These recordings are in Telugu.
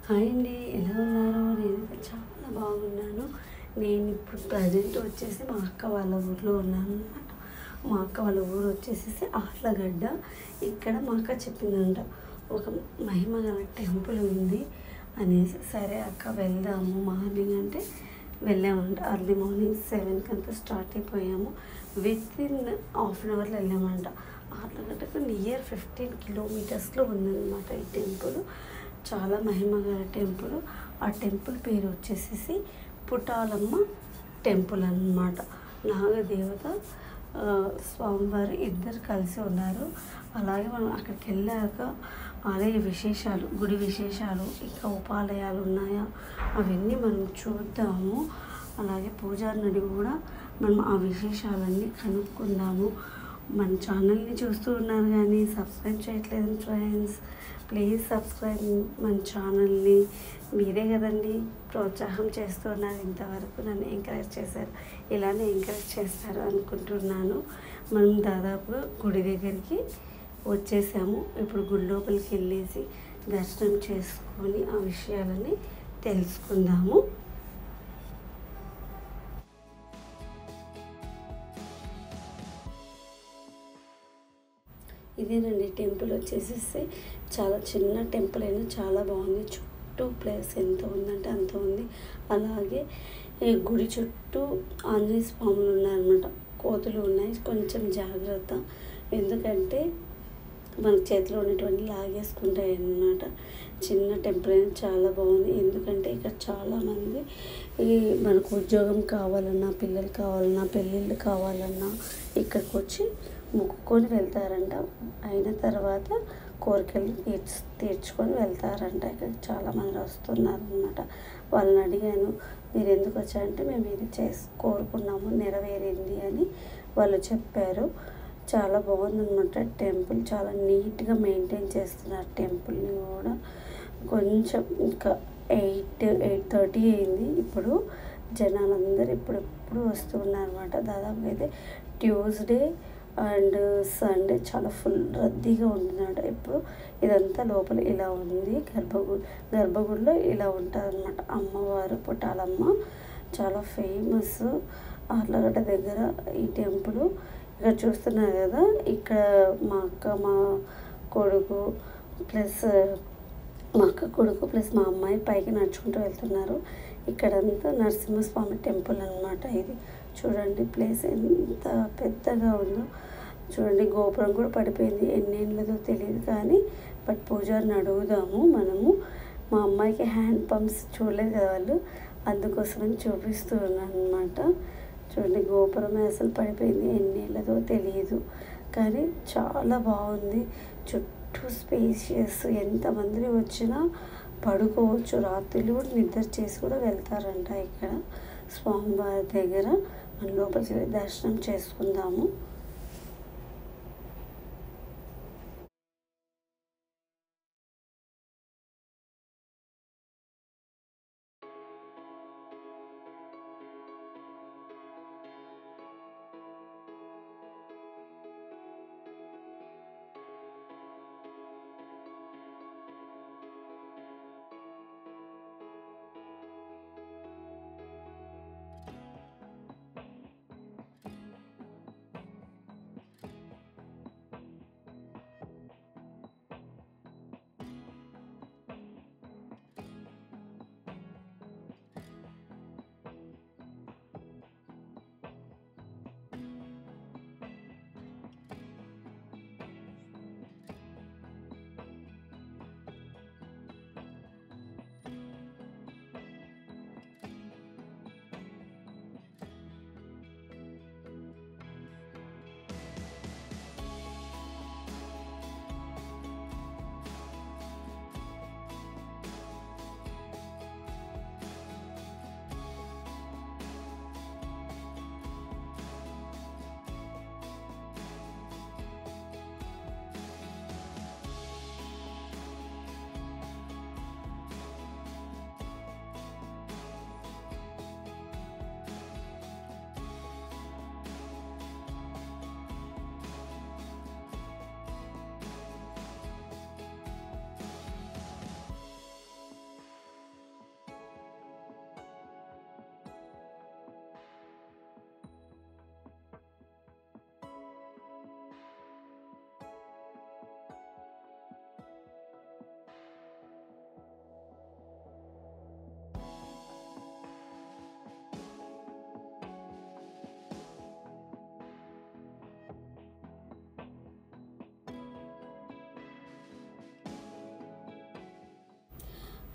హాయ్ అండి ఎలా ఉన్నారు నేనైతే చాలా బాగున్నాను నేను ఇప్పుడు ప్రజెంట్ వచ్చేసి మా అక్క వాళ్ళ ఊర్లో ఉన్నాను అనమాట మా అక్క వాళ్ళ ఊరు వచ్చేసి ఆర్లగడ్డ ఇక్కడ మా అక్క చెప్పిందంట ఒక మహిమ గల టెంపుల్ ఉంది అనేసి సరే అక్క వెళ్దాము మార్నింగ్ అంటే వెళ్ళామంట అర్లీ మార్నింగ్ సెవెన్కి అంతా స్టార్ట్ అయిపోయాము విత్ ఇన్ హాఫ్ అన్ అవర్లో వెళ్ళామంట ఆర్లగడ్డకు నియర్ ఫిఫ్టీన్ కిలోమీటర్స్లో ఉందన్నమాట ఈ టెంపుల్ చాలా మహిమగల టెంపుల్ ఆ టెంపుల్ పేరు వచ్చేసేసి పుటాలమ్మ టెంపుల్ అన్నమాట నాగదేవత ఆ, స్వామివారు ఇద్దరు కలిసి ఉన్నారు అలాగే మనం అక్కడికి వెళ్ళాక ఆలయ విశేషాలు గుడి విశేషాలు ఇంకా ఉపాలయాలు ఉన్నాయా అవన్నీ మనం చూద్దాము అలాగే పూజారిని కూడా మనం ఆ విశేషాలన్నీ కనుక్కుందాము మన ఛానల్ని చూస్తూ ఉన్నారు కానీ సబ్స్క్రైబ్ చేయట్లేదు ఫ్రెండ్స్ ప్లీజ్ సబ్స్క్రైబ్ మన ఛానల్ని మీరే కదండి ప్రోత్సాహం చేస్తున్నారు ఇంతవరకు నన్ను ఎంకరేజ్ చేశారు ఇలానే ఎంకరేజ్ చేస్తారు అనుకుంటున్నాను మనం దాదాపుగా గుడి దగ్గరికి వచ్చేసాము ఇప్పుడు గుడి లోపలికి వెళ్ళేసి దర్శనం చేసుకొని ఆ విషయాలని తెలుసుకుందాము ఇదేనండి టెంపుల్ వచ్చేసేసి చాలా చిన్న టెంపుల్ అయినా చాలా బాగుంది చుట్టూ ప్లేస్ ఎంత ఉందంటే అంత ఉంది అలాగే ఈ గుడి చుట్టూ ఆంజనేయ స్వాములు ఉన్నాయన్నమాట కోతులు ఉన్నాయి కొంచెం జాగ్రత్త ఎందుకంటే మన చేతిలో ఉన్నటువంటి లాగేసుకుంటాయి అన్నమాట చిన్న టెంపుల్ అయినా చాలా బాగుంది ఎందుకంటే ఇక్కడ చాలామంది ఈ మనకు ఉద్యోగం కావాలన్నా పిల్లలు కావాలన్నా పెళ్ళిళ్ళు కావాలన్నా ఇక్కడికి వచ్చి మొక్కుకొని వెళ్తారంట అయిన తర్వాత కోరికలు తీర్చు తీర్చుకొని వెళ్తారంట ఇక్కడికి చాలామంది వస్తున్నారు అనమాట వాళ్ళని అడిగాను మీరు ఎందుకు వచ్చారంటే మేము ఇది చేసి కోరుకున్నాము నెరవేరింది అని వాళ్ళు చెప్పారు చాలా బాగుందన్నమాట టెంపుల్ చాలా నీట్గా మెయింటైన్ చేస్తున్నారు టెంపుల్ని కూడా కొంచెం ఇంకా ఎయిట్ ఎయిట్ థర్టీ అయింది ఇప్పుడు జనాలందరూ ఇప్పుడు ఎప్పుడు వస్తున్నారు అనమాట దాదాపు అయితే ట్యూస్డే అండ్ సండే చాలా ఫుల్ రద్దీగా ఉంటున్నాడు ఇప్పుడు ఇదంతా లోపల ఇలా ఉంది గర్భగుడి గర్భగుడిలో ఇలా ఉంటుంది అనమాట అమ్మవారు పుట్టాలమ్మ చాలా ఫేమస్ ఆర్లగడ్డ దగ్గర ఈ టెంపుల్ ఇక్కడ చూస్తున్నారు కదా ఇక్కడ మా అక్క మా కొడుకు ప్లస్ మా అక్క కొడుకు ప్లస్ మా అమ్మాయి పైకి నడుచుకుంటూ వెళ్తున్నారు ఇక్కడంతా నరసింహస్వామి టెంపుల్ అన్నమాట ఇది చూడండి ప్లేస్ ఎంత పెద్దగా ఉందో చూడండి గోపురం కూడా పడిపోయింది ఎన్నేళ్ళదో తెలియదు కానీ బట్ పూజారిని అడుగుదాము మనము మా అమ్మాయికి హ్యాండ్ పంప్స్ చూడలేదు కదా వాళ్ళు అందుకోసమని చూపిస్తూ ఉన్నాను అనమాట చూడండి గోపురం అసలు పడిపోయింది ఎన్నేళ్ళదో తెలియదు కానీ చాలా బాగుంది చుట్టూ స్పేషియస్ ఎంతమంది వచ్చినా పడుకోవచ్చు రాత్రులు కూడా నిద్ర చేసి కూడా వెళ్తారంట ఇక్కడ స్వామివారి దగ్గర మన లోపలికి వెళ్ళి దర్శనం చేసుకుందాము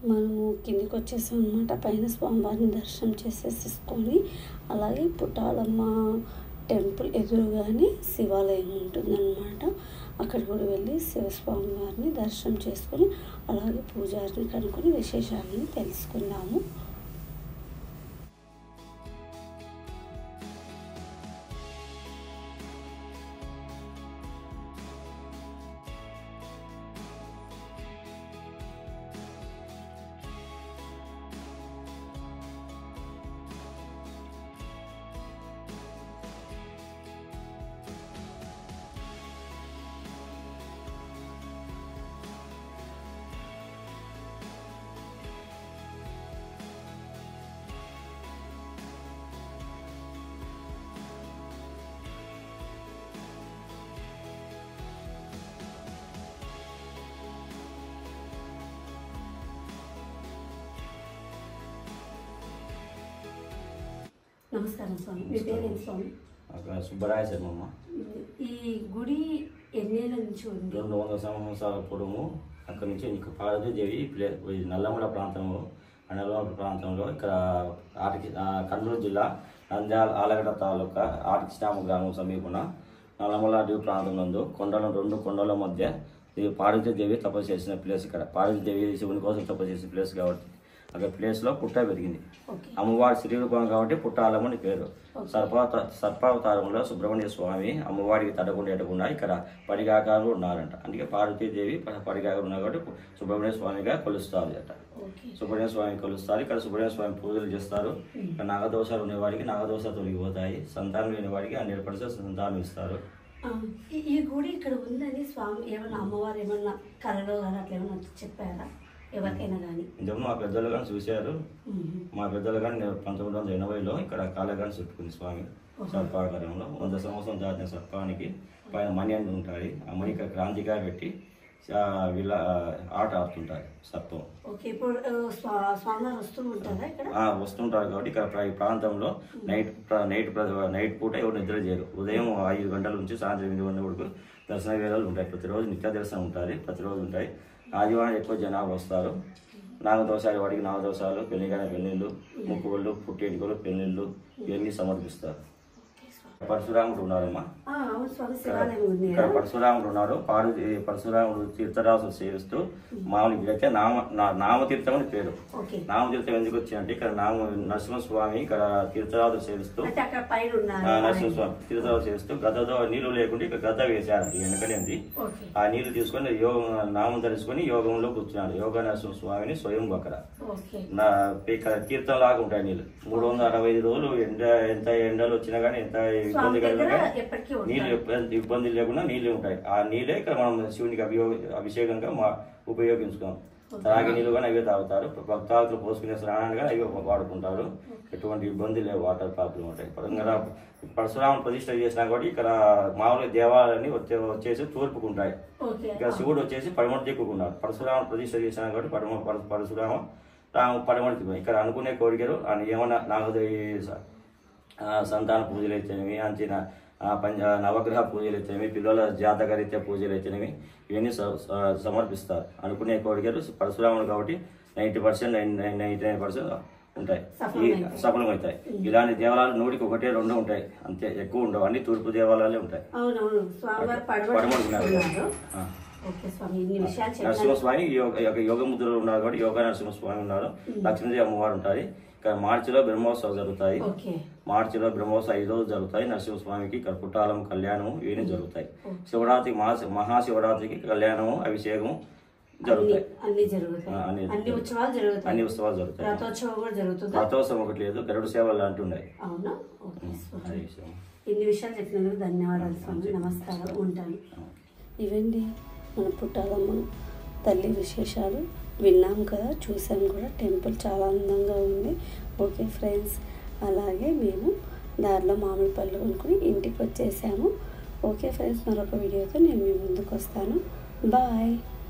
మనము కిందికి వచ్చేసాం అనమాట పైన స్వామివారిని దర్శనం చేసేసుకొని అలాగే పుట్టాలమ్మ టెంపుల్ ఎదురుగానే శివాలయం ఉంటుందన్నమాట అక్కడ కూడా వెళ్ళి శివస్వామి వారిని దర్శనం చేసుకొని అలాగే పూజారిని కనుక్కొని విశేషాలను తెలుసుకుందాము నమస్కారం స్వామి మీ పేరేంటి స్వామి అక్కడ సుబ్బరాయ శర్మమ్మ ఈ గుడి ఎన్నేళ్ళ నుంచి ఉంది రెండు వందల సంవత్సరాల పొడవు అక్కడ నుంచి ఇంకా పార్వతీదేవి ప్లే ఈ నల్లమల ప్రాంతంలో ఆ నల్లమల ప్రాంతంలో ఇక్కడ ఆటికి ఆ, కర్నూలు జిల్లా నంద్యాల ఆలగడ్డ తాలూకా ఆటికిష్టామ గ్రామం సమీపన నల్లమల అడవి ప్రాంతం నందు కొండల రెండు కొండల మధ్య ఈ పార్వతీదేవి తపస్సు చేసిన ప్లేస్ ఇక్కడ పార్వతీదేవి శివుని కోసం తపస్సు చేసిన ప్లేస్ కాబట్టి అక్కడ ప్లేస్లో పుట్ట పెరిగింది ఓకే అమ్మవారి శ్రీరూపం కాబట్టి పుట్టాలమ్మని పేరు సర్పావత సర్పావతారంలో సుబ్రహ్మణ్య స్వామి అమ్మవారికి తడకుండా ఎడకుండా ఇక్కడ పడిగాకారులు ఉన్నారంట అందుకే పార్వతీదేవి ప- పడిగాకారు ఉన్నారు కాబట్టి సుబ్రహ్మణ్య స్వామిగా కొలుస్తారు అట ఓకే సుబ్రహ్మణ్య స్వామి కొలుస్తారు ఇక్కడ సుబ్రహ్మణ్య స్వామి పూజలు చేస్తారు ఇక్కడ నాగదోషాలు ఉన్నవాడికి నాగదోషాలు తొలగిపోతాయి సంతానం లేని వాడికి హండ్రెడ్ పర్సెంట్ సంతానం ఇస్తారు ఆ, ఈ- ఈ గుడి ఇక్కడ ఉందని స్వామి ఏమన్నా అమ్మవారు ఏమన్నా కళలో కానీ అట్లా ఏమన్నా చెప్పారా ఎవరికైనా కానీ ఇంతకుముందు మా పెద్దలు కానీ చూశారు మ్మ్. మా పెద్దలు కానీ పంతొమ్మిది వందల ఎనభైలో ఇక్కడ కాలగాని చుట్టుకుంది స్వామి సర్పాకారంలో వంద సంవత్సరం దాటిన సర్పానికి పైన మణి అని ఉంటుంది ఆ మణి ఇక్కడ క్రాంతిగా పెట్టి ఆ, వీళ్ళ ఆ, ఆట ఆడుతుంటారు సర్పం ఓకే ఇప్పుడు ఆ, స్వా- స్వామివారు వస్తూ ఉంటారా ఇక్కడ ఆ, వస్తుంటారు కాబట్టి ఇక్కడ ప్ర- ఈ ప్రాంతంలో నైట్ ప్ర- నైట్ ప్ర- నైట్ పూట ఎవరు నిద్ర చేయరు ఉదయం ఐదు గంటల నుంచి సాయంత్రం ఎనిమిది గంటల వరకు దర్శన వేళలు ఉంటాయి ప్రతిరోజు నిత్య దర్శనం ఉంటుంది ప్రతిరోజు ఉంటాయి ఆదివారం ఎక్కువ జనాభా వస్తారు నాగదోషాలు వాడికి నాగదోషాలు పెళ్లిగానే పెళ్ళిళ్ళు ముక్కుబళ్ళు పుట్టేటికలు పెళ్ళిళ్ళు ఇవన్నీ సమర్పిస్తారు ఓకే స్వామి పరశురాముడు ఉన్నారమ్మా ఆ, అవును స్వామి శివాలయం ఉంది ఇక్కడ పరశురాముడు ఉన్నారు పార్వతి పరశురాముడు తీర్థరాసులు సేవిస్తూ మామూలు ఇదైతే నామ నా- నామతీర్థం అని పేరు ఓకే నామతీర్థం ఎందుకు వచ్చిందంటే ఇక్కడ నామ నరసింహస్వామి ఇక్కడ తీర్థరాజు సేవిస్తూ అయితే అక్కడ పైన ఆ, ఉన్నారు నరసింహస్వామి తీర్థరాజు చేస్తూ గద్దతో నీళ్లు లేకుండా ఇక్కడ గద్ద వేశారు వెనకనేది ఓకే ఆ నీళ్లు తీసుకొని యోగం నామం ధరించుకొని యోగంలో కూర్చున్నాడు యోగ నరసింహస్వామిని స్వయం అక్కడ ఓకే నా ఇక్కడ తీర్థం లాగా ఉంటాయి నీళ్ళు మూడు వందల అరవై ఐదు రోజులు ఎండ ఎంత ఎండలు వచ్చినా కానీ ఎంత ఇబ్బంది స్వామి దగ్గర కలిగినా ఎప్పటికీ నీళ్ళు ఉంటారు ఎప్ప- ఇబ్బంది లేకుండా నీళ్ళు ఉంటాయి ఆ నీళ్ళే ఇక్కడ మనం శివునికి అభియోగ అభిషేకంగా మా ఉపయోగించుకోం తాగే నీళ్ళు కానీ అవే తాగుతారు భక్తాదులు పోసుకునే స్నానాన్ని కానీ అవే వాడుకుంటారు ఎటువంటి ఇబ్బంది లేవు వాటర్ ప్రాబ్లం ఉంటాయి పరంగా పరశురామ ప్రతిష్ట చేసినా కూడా ఇక్కడ మామూలుగా దేవాలయాన్ని వచ్చే వచ్చేసి తూర్పుకుంటాయి ఓకే ఇక్కడ శివుడు వచ్చేసి పడమటి దిక్కుకున్నాడు పరశురామ ప్రతిష్ట చేసినా కాబట్టి పడమ పర- పరశురామ రామ పడమటి దిక్కు ఇక్కడ అనుకునే కోరికలు ఆయన ఏమన్నా నాకు ఆ, సంతాన పూజలు అయితేనేవి అంచిన ఆ, పంచ నవగ్రహ పూజలు అయితేనేవి పిల్లల జాతకరీత్యా పూజలు అయితేనేవి ఇవన్నీ స- స- సమర్పిస్తారు అనుకునే కోరికలు పరశురాముడు కాబట్టి ninety percent ninety nine percent ఉంటాయి ఈ సఫలమవుతాయి. సఫలమవుతాయి ఇలాంటి దేవాలయాలు నూటికి ఒకటే రెండు ఉంటాయి అంతే ఎక్కువ ఉండవు అన్ని తూర్పు దేవాలయాలే ఉంటాయి అవునవును స్వామివారు పడమటి పడవలు ఉన్నారు. ఆ. ఓకే స్వామి ఇన్ని విషయాలు చెప్పారు నరసింహస్వామి యోగ యొక్క యోగ ముద్రలు ఉన్నారు కాబట్టి యోగ నరసింహస్వామి ఉన్నారు లక్ష్మీదేవి అమ్మవారు ఉంటాయి ఇక్కడ మార్చిలో బ్రహ్మోత్సవాలు జరుగుతాయి ఓకే మార్చిలో బ్రహ్మోత్సవం ఐదు రోజులు జరుగుతాయి నరసింహస్వామికి ఇక్కడ పుట్టాలం కళ్యాణము ఇవన్నీ జరుగుతాయి శివరాత్రికి మహా మహాశివరాత్రికి కళ్యాణము అభిషేకము అన్ని జరుగుతాయి అన్ని జరుగుతాయి ఆ, అన్ని అన్ని ఉత్సవాలు జరుగుతాయి అన్ని ఉత్సవాలు జరుగుతాయి రథోత్సవం కూడా జరుగుతుంది రథోత్సవం ఒకటి లేదు గరుడు సేవలు లాంటి ఉన్నాయి అవునా ఓకే స్వామి అది విషయం ఇన్ని విషయాలు చెప్పినందుకు ధన్యవాదాలు స్వామి నమస్కారం ఉంటాను ఇవండి మన పుట్టాలమ్మ తల్లి విశేషాలు విన్నాం కదా చూసాం కూడా టెంపుల్ చాలా అందంగా ఉంది ఓకే ఫ్రెండ్స్ అలాగే మేము దారిలో మామిడి పళ్ళు కొనుక్కుని ఇంటికి వచ్చేసాము ఓకే ఫ్రెండ్స్ మరొక వీడియోతో నేను మీ ముందుకు వస్తాను బాయ్